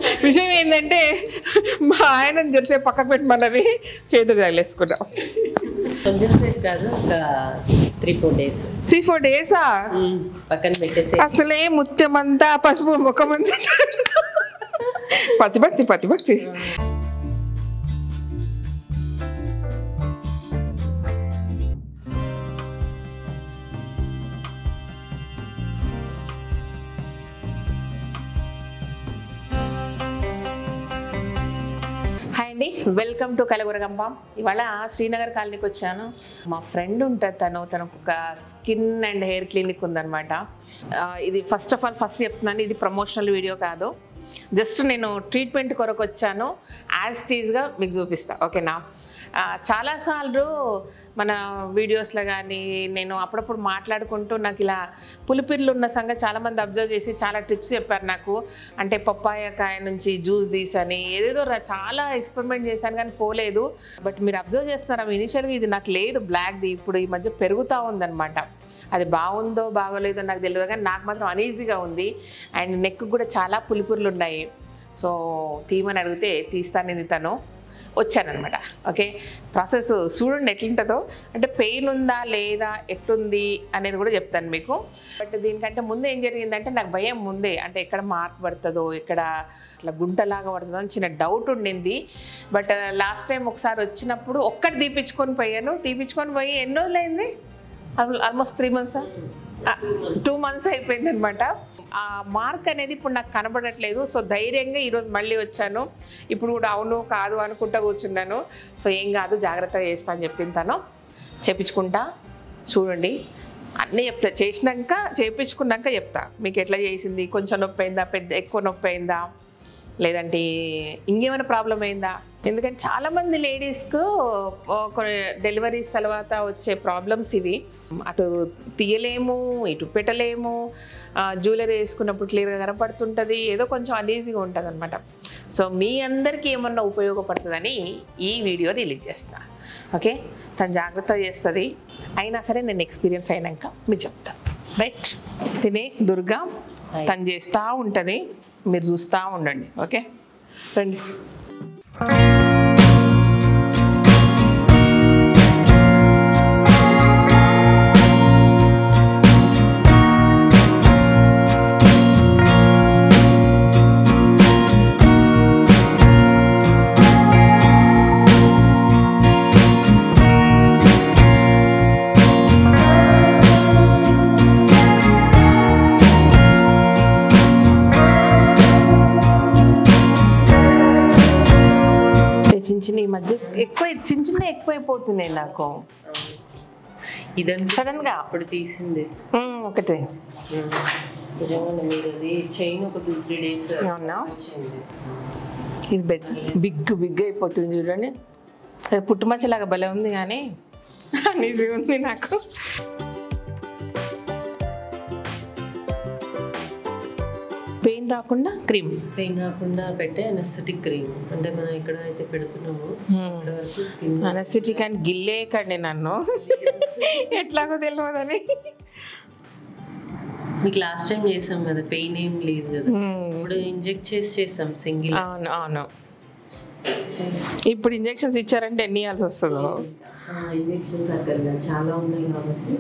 విషయం ఏంటంటే మా ఆయన జరిసే పక్కకు పెట్టమన్నది చేతులు తగిలేసుకున్నాం కొంచెం సేపు కాదు ఒక three four days three four డేసా పక్కన పెట్టేసి అసలే ముత్యమంతా పసుపు ముఖమంతా పతిభక్తి పతిభక్తి హాయ్ అండి వెల్కమ్ టు కలగురగంప ఇవాళ శ్రీనగర్ కాలనీకి వచ్చాను మా ఫ్రెండ్ ఉంటుంది తను తనకు ఒక స్కిన్ అండ్ హెయిర్ క్లినిక్ ఉందన్నమాట ఆ, ఇది ఫస్ట్ ఆఫ్ ఆల్ ఫస్ట్ చెప్తున్నాను ఇది ప్రమోషనల్ వీడియో కాదు జస్ట్ నేను ట్రీట్మెంట్ కొరకు వచ్చాను యాజ్ టీజ్గా మీకు చూపిస్తా ఓకేనా ఆ, చాలాసార్లు మన వీడియోస్లో కానీ నేను అప్పుడప్పుడు మాట్లాడుకుంటూ నాకు ఇలా పులిపిర్లు ఉన్న సంగతి చాలామంది అబ్జర్వ్ చేసి చాలా టిప్స్ చెప్పారు నాకు అంటే పప్పాయ కాయ నుంచి జ్యూస్ తీసని ఏదేదో రా- చాలా ఎక్స్పెరిమెంట్ చేశాను కానీ పోలేదు బట్ మీరు అబ్జర్వ్ చేస్తున్నారా ఇనిషియల్గా ఇది నాకు లేదు బ్లాక్ది ఇప్పుడు ఈ మధ్య పెరుగుతూ ఉందన్నమాట అది బాగుందో బాగోలేదో నాకు తెలియదు కానీ నాకు మాత్రం అనీజీగా ఉంది అండ్ నెక్ కూడా చాలా పులిపురులు ఉన్నాయి సో తీయమని అడిగితే తీస్తానని తను వచ్చానమాట ఓకే ప్రాసెస్ చూడండి ఎట్లుంటుందో అంటే పెయిన్ ఉందా లేదా ఎట్లుంది అనేది కూడా చెప్తాను మీకు బట్ దీనికంటే ముందు ఏం జరిగిందంటే నాకు భయం ముందే అంటే ఎక్కడ మార్క్ పడుతుందో ఎక్కడ అట్లా గుంటలాగా పడుతుందో అని చిన్న డౌట్ ఉండింది బట్ లాస్ట్ టైం ఒకసారి వచ్చినప్పుడు ఒక్కటి తీపించుకొని పోయాను తీపించుకొని పోయి ఎన్నో రోజులైంది almost three months two months అయిపోయింది అనమాట ఆ మార్క్ అనేది ఇప్పుడు నాకు కనబడట్లేదు సో ధైర్యంగా ఈరోజు మళ్ళీ వచ్చాను ఇప్పుడు కూడా అవును కాదు అనుకుంటా కూర్చున్నాను సో ఏం కాదు జాగ్రత్తగా చేస్తా అని చెప్పింది తను చేపించుకుంటా చూడండి అన్నీ చెప్తా చేసినాక చేయించుకున్నాక చెప్తా మీకు ఎట్లా చేసింది కొంచెం నొప్పి అయిందా పెద్ద ఎక్కువ నొప్పి అయిందా లేదంటే ఇంకేమైనా ప్రాబ్లం అయిందా ఎందుకంటే చాలామంది లేడీస్కు కొన్ని డెలివరీస్ తర్వాత వచ్చే ప్రాబ్లమ్స్ ఇవి అటు తీయలేము ఇటు పెట్టలేము జ్యువెలరీ వేసుకున్నప్పుడు క్లియర్గా కనపడుతుంటుంది ఏదో కొంచెం అనీజీగా ఉంటుంది అనమాట సో మీ అందరికీ ఏమన్నా ఉపయోగపడుతుందని ఈ వీడియో రిలీజ్ చేస్తున్నా ఓకే తను జాగ్రత్త చేస్తుంది అయినా సరే నేను ఎక్స్పీరియన్స్ అయినాక మీకు చెప్తాను రైట్ తినే దుర్గా తను చేస్తూ ఉంటుంది మీరు చూస్తూ ఉండండి ఓకే రండి చిన్న చిన్న ఈ మధ్య ఎక్కువ చిన్న చిన్న ఎక్కువైపోతున్నాయి నాకు ఇదంతా సడన్ గా అప్పుడు తీసింది ఉమ్, ఒకటే నిజంగానే మీరు అది చైన్ ఒక టూ త్రీ డేస్ అవునా వచ్చింది ఇది బెడ్ బిగ్ బిగ్ అయిపోతుంది చూడండి అది పుట్టుమచ్చలాగా భలే ఉంది కానీ అనేసి ఉంది నాకు పెయిన్ రాకుండా క్రీమ్ పెయిన్ రాకుండా పెట్టే అనస్థెటిక్ క్రీమ్ అంటే మనం ఎక్కడ అయితే పెడుతున్నామో అక్కడ వరకు స్కిన్ అనస్థిటిక్ అండ్ గిల్లేకండి నన్ను ఎట్లాగో తెలియదని మీకు లాస్ట్ టైం చేసాం కదా పెయిన్ ఏం లేదు కదా ఇప్పుడు ఇంజెక్ట్ చేసి చేసాం సింగిల్ అవును అవును ఇప్పుడు ఇంజెక్షన్స్ ఇచ్చారంటే ఎన్ని ఇవ్వాల్సి వస్తుందో ఇంజెక్షన్స్ అక్కడ చాలా ఉన్నాయి కాబట్టి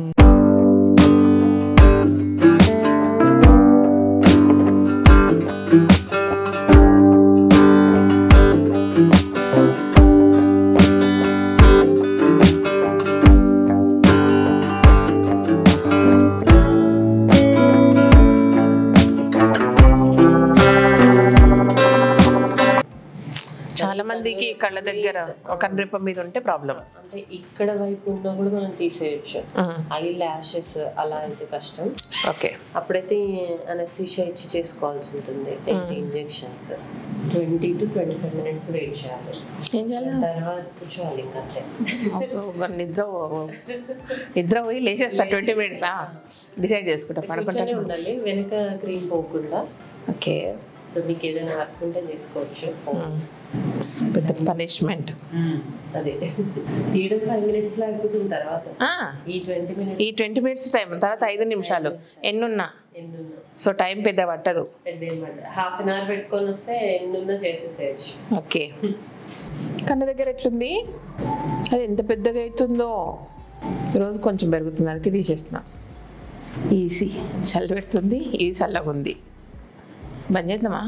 చాలా మందికి కళ్ళ దగ్గర ఒక రిప్ప మీద ఉంటే ప్రాబ్లం అంటే ఇక్కడ వైపు ఉన్నా కూడా మనం తీసేయచ్చు ఐ ల్యాషెస్ అలా అయితే కష్టం ఓకే అప్పుడైతే అనస్థీషియా ఇచ్చి చేసుకోవాల్సి ఉంటుంది eight injections twenty to twenty five minutes wait చేయాలి ఏం చేయాలి తర్వాత కూర్చోవాలి ఇంకంతే ఒక నిద్ర నిద్ర పోయి లేచేస్తా ట్వంటీ మినిట్స్ డిసైడ్ చేసుకుంటా పడుకుంటా కూర్చొని ఉండాలి వెనక క్రీమ్ పోకుండా ఓకే సో మీకు ఏదైనా వర్క్ ఉంటే చేసుకోవచ్చు పెద్ద పనిష్మెంట్ అదే తీయడం ఫైవ్ మినిట్స్ లో అయిపోతుంది తర్వాత ఈ ట్వంటీ మినిట్స్ ఈ ట్వంటీ మినిట్స్ టైం తర్వాత ఐదు నిమిషాలు ఎన్నున్నా ఎన్ని ఉన్నా సో టైం పెద్ద పట్టదు పెద్ద ఏమంటారు హాఫ్ అన్ అవర్ పెట్టుకొని వస్తే ఎన్ని ఉన్నా చేసేసేయచ్చు ఓకే కన్ను దగ్గర ఎట్లుంది అది ఎంత పెద్దగా అవుతుందో రోజు కొంచెం పెరుగుతుంది అందుకే తీసేస్తున్నా ఈసీ చల్ల పెడుతుంది ఇది చల్లగా ఉంది బంద్ చేద్దామా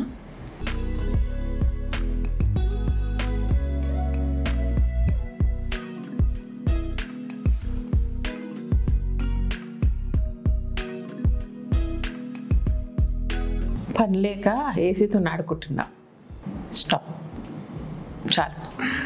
పని లేక ఏసీతో ఆడుకుంటున్నా స్టాప్ చాలు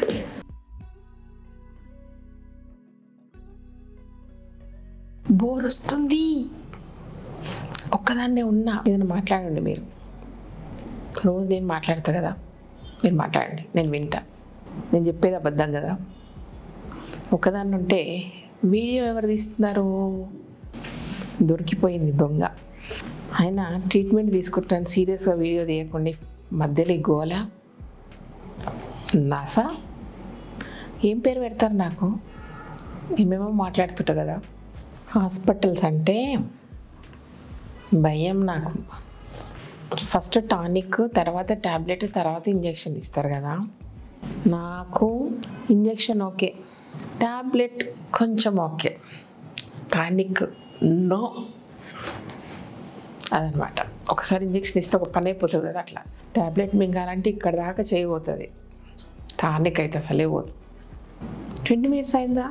బోర్ వస్తుంది ఒక్కదాన్నే ఉన్నా ఏదైనా మాట్లాడండి మీరు రోజు నేను మాట్లాడతా కదా మీరు మాట్లాడండి నేను వింటా నేను చెప్పేది అబద్ధం కదా ఒక్కదాన్ని ఉంటే వీడియో ఎవరు తీస్తున్నారు దొరికిపోయింది దొంగ ఆయన ట్రీట్మెంట్ తీసుకుంటాను సీరియస్గా వీడియో తీయకుండా మధ్యలో ఈ గోల నాసా ఏం పేరు పెడతారు నాకు ఏమేమో మాట్లాడుతుంటా కదా హాస్పిటల్స్ అంటే భయం నాకు ఫస్ట్ టానిక్ తర్వాత ట్యాబ్లెట్ తర్వాత ఇంజెక్షన్ ఇస్తారు కదా నాకు ఇంజెక్షన్ ఓకే ట్యాబ్లెట్ కొంచెం ఓకే టానిక్ నో అదనమాట ఒకసారి ఇంజెక్షన్ ఇస్తే ఒక పని అయిపోతుంది కదా అట్లా ట్యాబ్లెట్ మింగాలంటే ఇక్కడ దాకా చేయబోతుంది టానిక్ అయితే అసలే పోదు ట్వంటీ మినిట్స్ అయిందా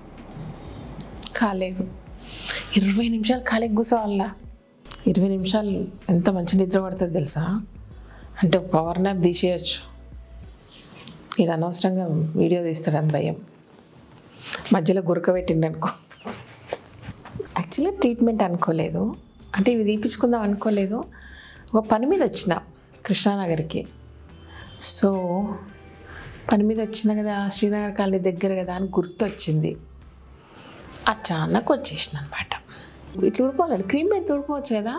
కాలేదు ఇరవై నిమిషాలు ఖాళీ కూర్చోవాలా ఇరవై నిమిషాలు ఎంత మంచి నిద్ర పడుతుంది తెలుసా అంటే ఒక పవర్ నాప్ తీసేయచ్చు ఇది అనవసరంగా వీడియో తీస్తాడని భయం మధ్యలో గురక పెట్టిండు అనుకో యాక్చువల్గా ట్రీట్మెంట్ అనుకోలేదు అంటే ఇవి తీపించుకుందాం అనుకోలేదు ఒక పని మీద వచ్చిన కృష్ణానగర్కి సో పని మీద వచ్చిన కదా శ్రీనగర్ కాలనీ దగ్గర కదా అని గుర్తు వచ్చింది అచానక్ వచ్చేసిన అనమాట ఇట్లా ఊడిపోవాలండి క్రీమ్ పెట్టి ఊడిపోవచ్చు కదా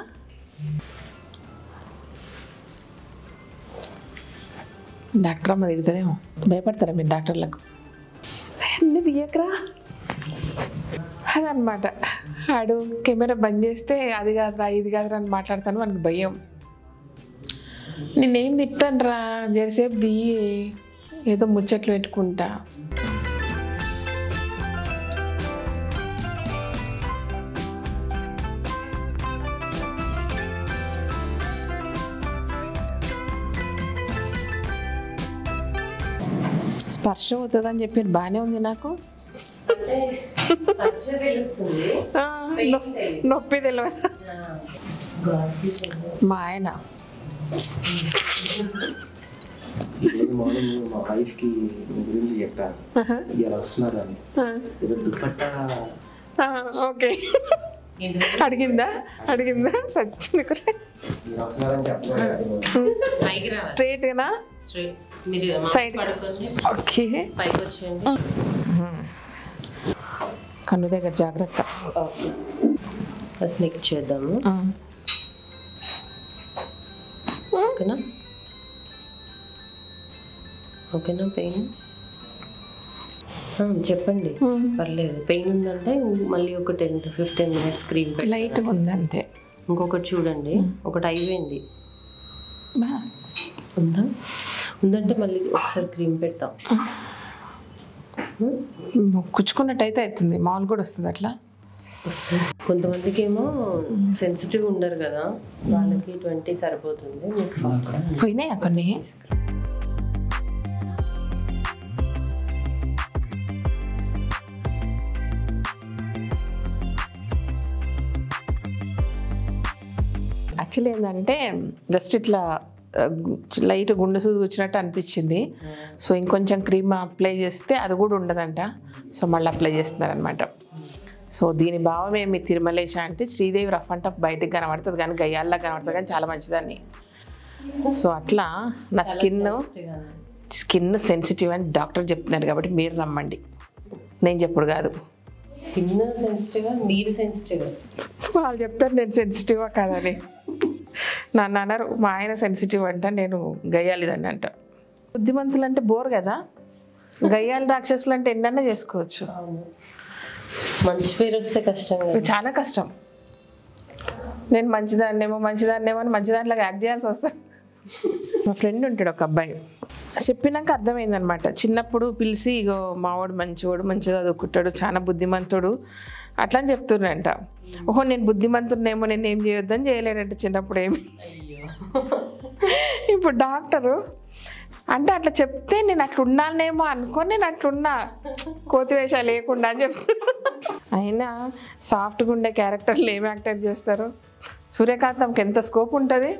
డాక్టర్ అమ్మ తిడుతుందేమో భయపడతారా మీరు డాక్టర్లకు అన్నీ తీయకరా అదనమాట ఆడు కెమెరా బంద్ చేస్తే అది కాదురా ఇది కాదురా అని మాట్లాడతాను మనకు భయం నేనేం తిట్టాను రా జరసేపు దిగి ఏదో ముచ్చట్లు పెట్టుకుంటా స్పర్శ అవుతుందని చెప్పి బాగానే ఉంది నాకు అంటే స్పర్శ తెలుస్తుంది ఆ, నొ- నొప్పి తెలియదు మా ఆయన ఈరోజు మార్నింగ్ మా వైఫ్కి మీ గురించి చెప్పాను ఇలా వస్తున్నారని ఏదో దుప్పట్టా ఆ, ఓకే అడిగిందా అడిగిందా సచ్చింది కూడా మీరు వస్తున్నారని చెప్పలేదు పైకి రావాలి స్ట్రైట్గానా స్ట్రైట్ మీరు Side. పడుకోండి ఓకే పైకి వచ్చేయండి కన్ను దగ్గర జాగ్రత్త ఫస్ట్ నెక్ చేద్దాము ఆ. ఓకేనా ఓకేనా పెయిన్ చెప్పండి Hmm. పర్లేదు పెయిన్ ఉందంటే మళ్ళీ ఒక ten to fifteen minutes cream పెట్టి లైట్గా ఉంది అంతే ఇంకొకటి చూడండి ఒకటి అయిపోయింది బా. ఉందా ఉందంటే మళ్ళీ ఒకసారి క్రీమ్ పెడతాం Hmm? కుచ్చుకున్నట్టయితే అవుతుంది మామూలు కూడా వస్తుంది అట్లా వస్తుంది కొంతమందికి ఏమో సెన్సిటివ్ ఉండరు కదా వాళ్ళకి ట్వంటీ సరిపోతుంది మీకు పోయినాయా కొన్ని యాక్చువల్లీ ఏంటంటే జస్ట్ ఇట్లా లైట్ గుండె సూది వచ్చినట్టు అనిపించింది సో ఇంకొంచెం క్రీమ్ అప్లై చేస్తే అది కూడా ఉండదంట సో మళ్ళీ అప్లై చేస్తున్నారనమాట సో దీని భావం ఏమి తిరుమలేశ అంటే శ్రీదేవి రఫ్ అంట బయటకు కనబడుతుంది కానీ గయ్యాల్లా కనబడుతుంది కానీ చాలా మంచిదాన్ని సో అట్లా నా స్కిన్ స్కిన్ సెన్సిటివ్ అని డాక్టర్ చెప్తున్నారు కాబట్టి మీరు నమ్మండి నేను చెప్పుడు కాదు స్కిన్ సెన్సిటివ్ మీరు సెన్సిటివ్ వాళ్ళు చెప్తారు నేను సెన్సిటివా కాదని నన్ను అన్నారు మా ఆయన సెన్సిటివ్ అంట నేను గయ్యాలిదని అంట బుద్ధిమంతులు అంటే బోర్ కదా గయ్యాలి రాక్షసులు అంటే ఎన్నన్నా చేసుకోవచ్చు అవును మంచి పేరు వస్తే కష్టం కదా చాలా కష్టం నేను మంచిదాన్నేమో మంచిదాన్నేమో అని మంచిదానిలాగా యాక్ట్ చేయాల్సి వస్తుంది మా ఫ్రెండ్ ఉంటాడు ఒక అబ్బాయి చెప్పినాక అర్థమైందనమాట చిన్నప్పుడు పిలిచి ఇగో మావాడు మంచివాడు మంచిగా చదువుకుంటాడు చాలా బుద్ధిమంతుడు అట్లా అని చెప్తున్నాడంట ఓహో నేను బుద్ధిమంతుడినేమో నేను ఏం చేయొద్దని చేయలేడంట చిన్నప్పుడు ఏమి ఇప్పుడు డాక్టరు అంటే అట్లా చెప్తే నేను అట్లా ఉండాలనేమో అనుకొని నేను అట్లున్నా కోతి వేషాలు లేకుండా అని చెప్తున్నా అయినా సాఫ్ట్గా ఉండే క్యారెక్టర్లు ఏం యాక్టర్ చేస్తారు సూర్యకాంతంకి ఎంత స్కోప్ ఉంటుంది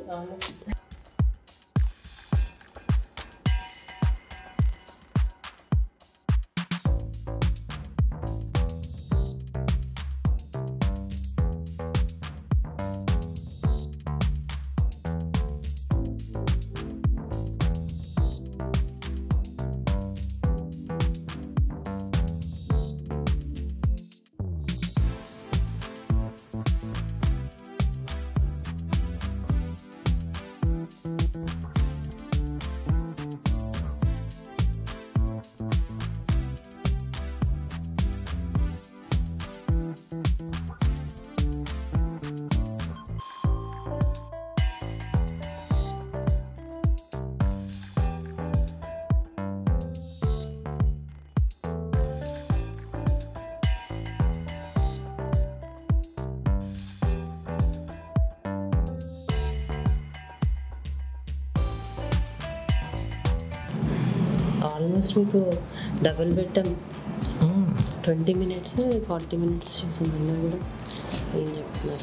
ఆల్మోస్ట్ మీకు డబుల్ బెట్టం ట్వంటీ మినిట్స్ ఫార్టీ మినిట్స్ చేసిందన్నా కూడా ఏం చెప్తున్నారు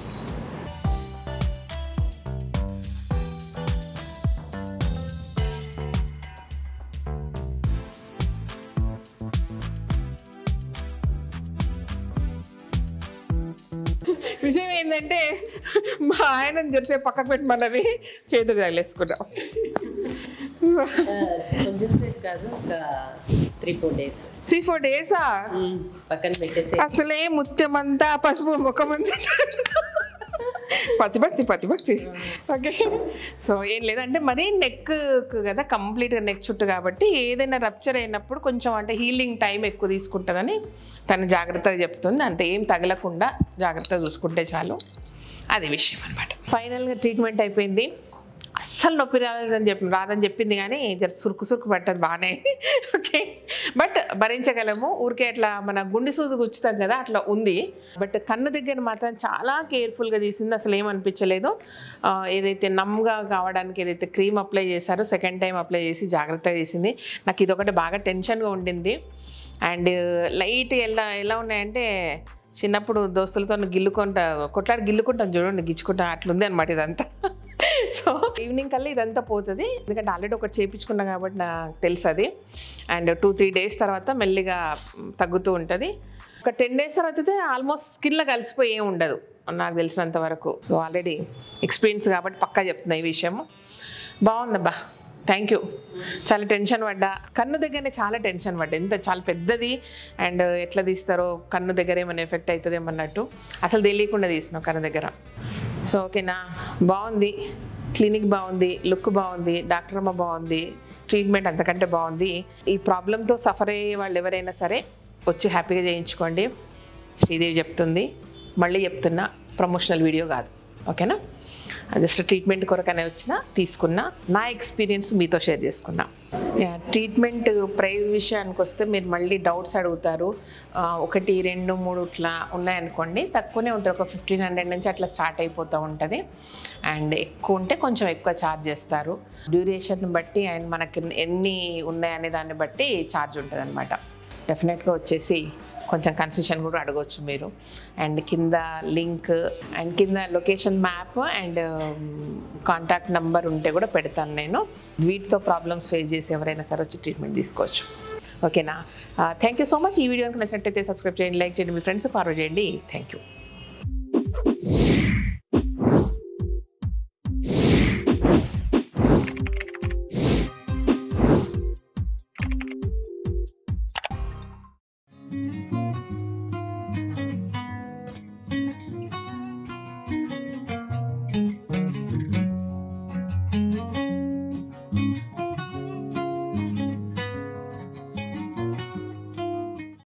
విషయం ఏంటంటే మా ఆయన జరిసే పక్కకు పెట్టమన్నది చేతుకు తగిలేసుకున్నాం కొంచెం సేపు కాదు ఒక three four days three four డేసా పక్కన పెట్టేసి అసలే ముత్యమంతా పసుపు ముఖమంతా పతిభక్తి పతిభక్తి ఓకే సో ఏం లేదంటే మరీ నెక్ కదా కంప్లీట్గా నెక్ చుట్టూ కాబట్టి ఏదైనా రప్చర్ అయినప్పుడు కొంచెం అంటే హీలింగ్ టైం ఎక్కువ తీసుకుంటుందని తను జాగ్రత్తగా చెప్తుంది అంత ఏం తగలకుండా జాగ్రత్తగా చూసుకుంటే చాలు అది విషయం అనమాట ఫైనల్గా ట్రీట్మెంట్ అయిపోయింది అస్సలు నొప్పి రాలేదని చెప్పి రాదని చెప్పింది కానీ జర సురుకు సురుకు పట్టదు బాగానే ఓకే బట్ భరించగలము ఊరికే అట్లా మన గుండె సూదు గుచ్చుతాం కదా అట్లా ఉంది బట్ కన్ను దగ్గర మాత్రం చాలా కేర్ఫుల్గా తీసింది అసలు ఏమనిపించలేదు ఆ, ఏదైతే నమ్గా కావడానికి ఏదైతే క్రీమ్ అప్లై చేశారో సెకండ్ టైం అప్లై చేసి జాగ్రత్తగా చేసింది నాకు ఇది ఒకటి బాగా టెన్షన్గా ఉండింది అండ్ లైట్ ఎలా ఎలా ఉన్నాయంటే చిన్నప్పుడు దోస్తులతో గిల్లుకుంటా కొట్లాడి గిల్లుకుంటాను చూడండి గిచ్చుకుంటా అట్లుంది అనమాట ఇదంతా సో ఈవినింగ్ కల్లా ఇదంతా పోతుంది ఎందుకంటే ఆల్రెడీ ఒకటి చేయించుకున్నా కాబట్టి నాకు తెలుసు అది అండ్ టూ త్రీ డేస్ తర్వాత మెల్లిగా మ్, తగ్గుతూ ఉంటుంది ఒక టెన్ డేస్ తర్వాత అయితే ఆల్మోస్ట్ స్కిన్లో కలిసిపోయి ఏం ఉండదు నాకు తెలిసినంత వరకు సో ఆల్రెడీ ఎక్స్పీరియన్స్ కాబట్టి పక్కా చెప్తున్నా ఈ విషయం బాగుందబ్బా థ్యాంక్ యూ చాలా టెన్షన్ పడ్డా కన్ను దగ్గరనే చాలా టెన్షన్ పడ్డా ఎంత చాలా పెద్దది అండ్ ఎట్లా తీస్తారో కన్ను దగ్గర ఏమైనా ఎఫెక్ట్ అవుతుందేమో అన్నట్టు అసలు తెలియకుండా తీసినాం కన్ను దగ్గర సో ఓకేనా బాగుంది క్లినిక్ బాగుంది లుక్ బాగుంది డాక్టర్ అమ్మ బాగుంది ట్రీట్మెంట్ అంతకంటే బాగుంది ఈ ప్రాబ్లంతో సఫర్ అయ్యే వాళ్ళు ఎవరైనా సరే వచ్చి హ్యాపీగా చేయించుకోండి శ్రీదేవి చెప్తుంది మళ్ళీ చెప్తున్నా ప్రమోషనల్ వీడియో కాదు ఓకేనా జస్ట్ ట్రీట్మెంట్ కొరకనే వచ్చిన తీసుకున్నా నా ఎక్స్పీరియన్స్ మీతో షేర్ చేసుకున్నా ట్రీట్మెంట్ ప్రైస్ విషయానికి వస్తే మీరు మళ్ళీ డౌట్స్ అడుగుతారు ఆ, ఒకటి రెండు మూడు ఇట్లా ఉన్నాయనుకోండి తక్కువనే ఉంటుంది ఒక ఫిఫ్టీన్ హండ్రెడ్ నుంచి అట్లా స్టార్ట్ అయిపోతూ ఉంటుంది అండ్ ఎక్కువ ఉంటే కొంచెం ఎక్కువ ఛార్జ్ చేస్తారు డ్యూరేషన్ బట్టి అండ్ మనకి ఎన్ని ఉన్నాయనే దాన్ని బట్టి ఛార్జ్ ఉంటుంది అనమాట డెఫినెట్గా వచ్చేసి కొంచెం కన్సెషన్ కూడా అడగవచ్చు మీరు అండ్ కింద లింక్ అండ్ కింద location map and contact number ఉంటే కూడా పెడతాను నేను వీటితో ప్రాబ్లమ్స్ ఫేస్ చేసి ఎవరైనా సరే వచ్చి ట్రీట్మెంట్ తీసుకోవచ్చు ఓకేనా థ్యాంక్ యూ సో మచ్ ఈ వీడియో కనుక నచ్చినట్టయితే సబ్స్క్రైబ్ చేయండి లైక్ చేయండి మీ ఫ్రెండ్స్ ఫార్వర్డ్ చేయండి థ్యాంక్ యూ